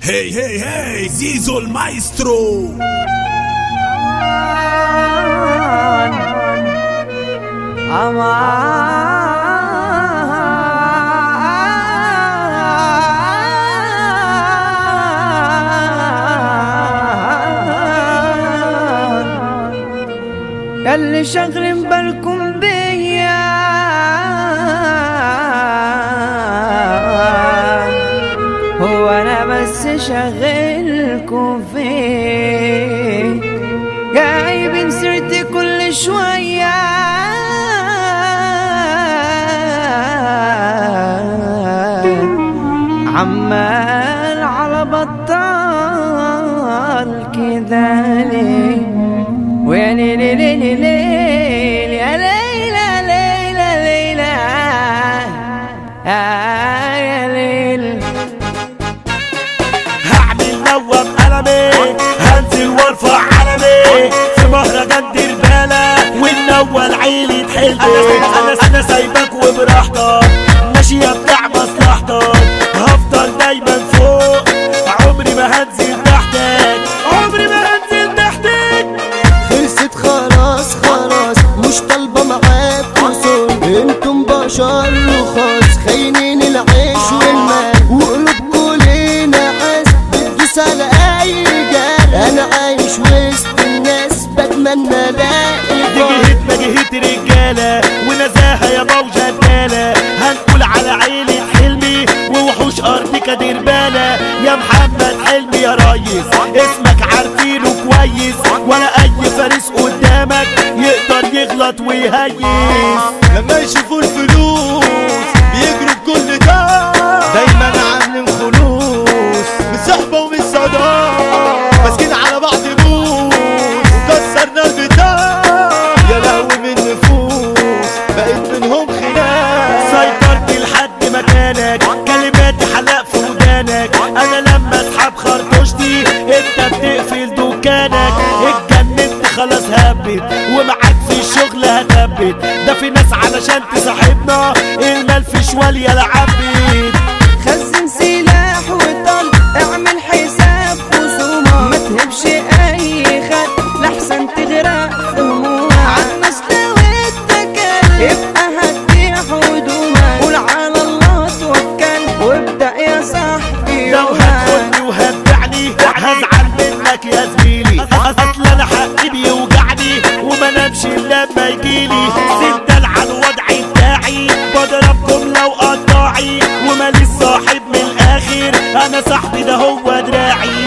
هي هي هي زيزو المايسترو ياللي شغلين بالكم بيا هو انا بس شغلكم فيه جايبين سيرتي كل شوية عمال على بطال كده ليه ويا ليلي ليلي ليلي يا ليلى ليلى ليلى آه يا ليل هعمل نوم قلمي هنزل وارفع علمي في مهرجان دير بالك والنول عيلي تحلي انا انا سايبك وبراحتك ماشية بتاع مصلحتك هفضل دايما فوق عمري ما هنزل تحتك عمري ما هنزل تحتك خلصت خلاص خلاص مش طالبة معاك وصول انتم بشر رخاص خاينين العيش والمال وقلوبكوا لينا حاس بتدوس على اي رجال انا عايش وسط الناس بتمنى الاقي دي فرد. جهة ما جهة رجالة ونزاهة يا موجة الدالة هنقول على عيلة حلمي ووحوش أرض كدير بالة يا محمد حلمي يا ريس اسمك عارفينه كويس ولا أي فارس قدامك يقدر يغلط ويهيس لما يشوفوا الفلوس بيجروا بكل ده دايما عاملين خلوص مش صحبة ومش صداقة ماسكين على بعض بوس وكسرنا البتاع يا لهوي من نفوس بقيت منهم خناق سيطرت لحد مكانك كلماتي حلق في ودانك انا لما اسحب خرطوشتي انت بتقفل دكانك اتجننت خلاص هبت ومعاك في الشغل هتبت ده في ناس علشان تصاحبنا المال في شوال يا لعبت خزن سلاح وطل اعمل حساب خصومة ما تهبش اي خد لحسن تغرق في همومك عالناس لو اتكل يبقى هتبيع هدومك قول على الله توكل وابدأ يا صاحبي لو يومك. هتخوني وهتبعني هزعل منك يا زميلي اصل انا حقي بيوجعني وما نمشي إلا لما يجيلي سندل على الوضع بتاعي بضربكم لو قطاعي وماليش صاحب من الاخر انا صاحبي ده هو دراعي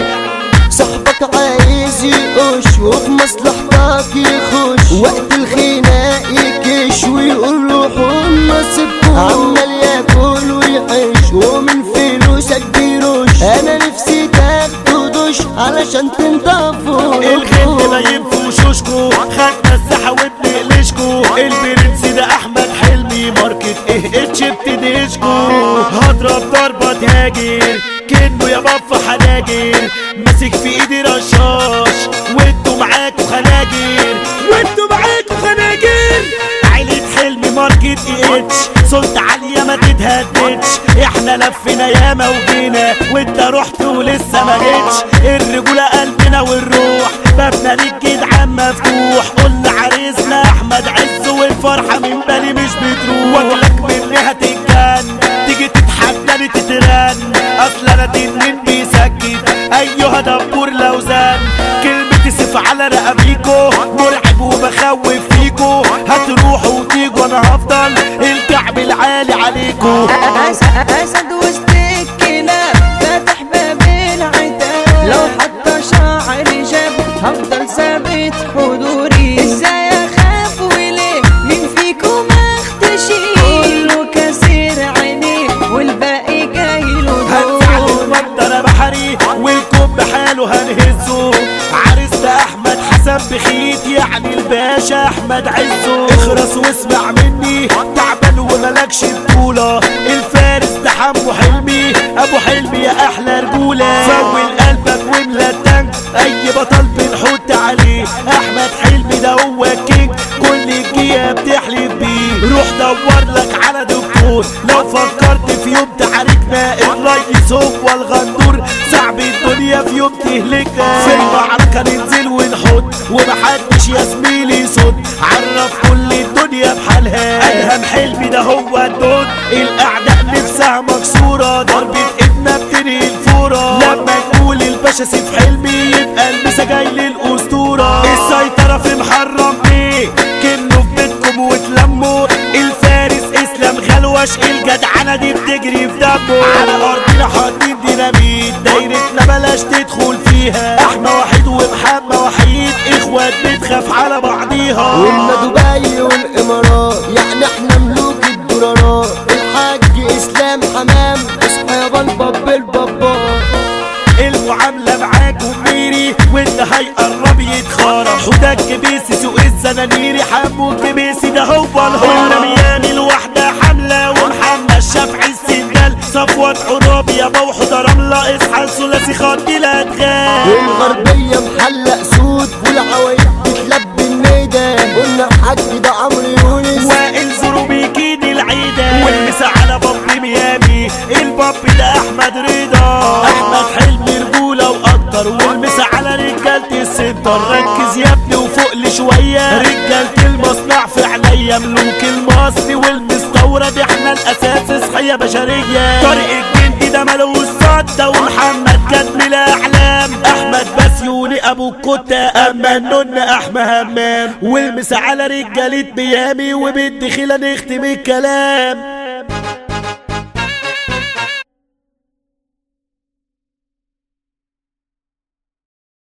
صاحبك عايز يقش وفي مصلحتك يخش وقت الخناق يكش ويقول روحوا نصيبكم عمال ياكل ويعيش ومن فلوسك بيرش انا نفسي تاخدوا دش علشان تنضفوا الغل باين في وشوشكو خدنا الساحة وبنقلشكو البرنس ده احمد حلمي ماركت ايه اتش بتدشكو هضرب ضربة تهاجر كنه يا بابا حناجر ماسك في ايدي رشاش وانتوا معاكوا خناجر وانتوا معاكوا خناجر عيلة حلمي ماركت اي اتش صوت عالية ما تتهددش احنا لفينا ياما وجينا وانت رحت ولسه ما جيتش الرجولة قلبنا والروح بابنا للجدعان مفتوح قلنا عريسنا احمد عز والفرحة من بالي مش بتروح واجلك مني هتتجن تيجي تتحداني تترن اصل انا تنين بيسكت ايها دبور لو زن كلمتي سيف على رقبيكو مرعب وبخوف فيكو هتروحوا وتيجوا انا هفضل الكعب العالي عليكو أسد أسد وسط الكلاب فاتح باب العتاب لو حتى شعري جاب هفضل ثابت حضوري ازاي اخاف وليه مين فيكم اختشي كله كسر عينيه والباقي جاي له هنزعل دور الواد انا بحري والكوب بحاله هنهزه عريس ده احمد حسن بخيت يعني الباشا احمد عزه اخرس واسمع مني تعبان وملكش بطولة الفارس ده حمو حلمي ابو حلمي يا احلى رجولة فول قلبك واملى التانك اي بطل بنحط عليه احمد حلمي ده هو الكينج كل الجيه بتحلف بيه روح دور لك على دكتور لو فكرت في يوم تعاركنا الريس هو الغندور صعب يوم تهلكنا في المعركة ننزل ونحط ومحدش يا زميلي يصد عرف كل الدنيا بحالها ادهم حلمي ده هو الدود الاعداء نفسها مكسورة ضربة ايدنا بتنهي الفورة لما نقول الباشا سيف حلمي يبقى المسا جاي للاسطورة السيطرة في محرم بيه كنه في بيتكم وتلموا الفارس اسلام غلوش الجدعنة دي بتجري في دمه على ارضنا حاطين ديناميت دايرتنا بلاش تدخل فيها احنا وحيد ومحمد وحيد اخوات بتخاف على بعضيها قلنا دبي والامارات يعني احنا ملوك الدولارات الحاج اسلام حمام اصحى يا بلبب البابا المعاملة معاكم ميري واللي هيقرب يتخرب حداك كبيسي سوق الزنانيري حمو الكبيسي ده هو الهرم ميامي الوحدة حملة ومحمد الشافعي السندال صفوة عراب يا بوحد رملة اصحى ثلاثي خط الادغال والغربية محلق سود والعوايد بتلبي الميدان قلنا الحاج ده عمرو يونس وائل زروبيكين العيدة والمسا على باب ميامي الباب ده احمد رضا احمد حلمي رجولة واكتر والمسا على رجالة السنتر ركز يا ابني وفوق لي شوية رجالة المصنع في عينيا ملوك المصري والمستورد احنا الاساس اصحى يا بشرية طارق الجندي ده ملوش صدى ومحمد كتم الاحلام احمد بسيوني ابو الكتة اما النن احمى همام والمسا على رجالة ميامي وبالدخيلة نختم الكلام